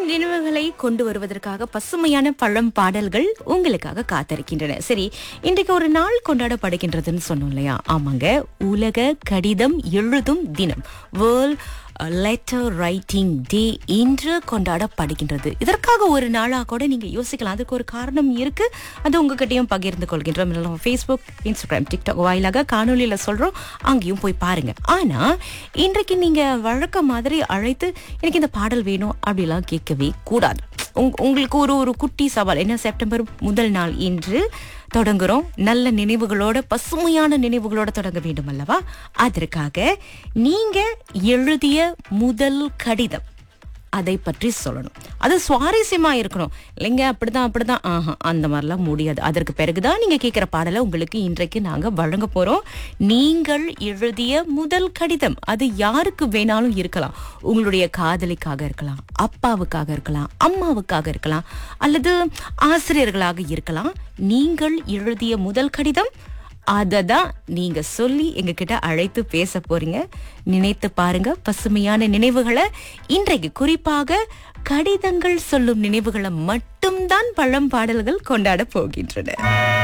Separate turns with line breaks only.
நினைவுகளை கொண்டு வருவதற்காக பசுமையான பழம் பாடல்கள் உங்களுக்காக காத்திருக்கின்றன சரி இன்றைக்கு ஒரு நாள் கொண்டாடப்படுகின்றதுன்னு சொன்னோம் இல்லையா ஆமாங்க உலக கடிதம் எழுதும் தினம் வேர்ல்ட் லெட்டர் ரைட்டிங் டே இன்று கொண்டாடப்படுகின்றது இதற்காக ஒரு நாளா கூட நீங்க யோசிக்கலாம் அதுக்கு ஒரு காரணம் இருக்கு அது உங்ககிட்டயும் பகிர்ந்து கொள்கின்றோம் இல்லைனா ஃபேஸ்புக் இன்ஸ்டாகிராம் டிக்டாக் வாயிலாக காணொலியில சொல்றோம் அங்கேயும் போய் பாருங்க ஆனா இன்றைக்கு நீங்க வழக்கம் மாதிரி அழைத்து எனக்கு இந்த பாடல் வேணும் அப்படிலாம் கேட்கவே கூடாது உங்க- உங்களுக்கு ஒரு ஒரு குட்டி சவால் என்ன செப்டம்பர் முதல் நாள் இன்று தொடங்குறோம் நல்ல நினைவுகளோட பசுமையான நினைவுகளோட தொடங்க வேண்டும் அல்லவா அதற்காக நீங்க எழுதிய முதல் கடிதம் அதை பற்றி சொல்லணும் அது சுவாரஸ்யமா இருக்கணும் இல்லைங்க அப்படிதான் அப்படிதான் ஆஹா அந்த மாதிரிலாம் முடியாது அதற்கு பிறகுதான் நீங்க கேட்கிற பாடலை உங்களுக்கு இன்றைக்கு நாங்க வழங்க போறோம் நீங்கள் எழுதிய முதல் கடிதம் அது யாருக்கு வேணாலும் இருக்கலாம் உங்களுடைய காதலிக்காக இருக்கலாம் அப்பாவுக்காக இருக்கலாம் அம்மாவுக்காக இருக்கலாம் அல்லது ஆசிரியர்களாக இருக்கலாம் நீங்கள் எழுதிய முதல் கடிதம் அதை தான் நீங்க சொல்லி எங்ககிட்ட அழைத்து பேச போறீங்க நினைத்து பாருங்க பசுமையான நினைவுகளை இன்றைக்கு குறிப்பாக கடிதங்கள் சொல்லும் நினைவுகளை மட்டும்தான் பழம் பாடல்கள் கொண்டாட போகின்றன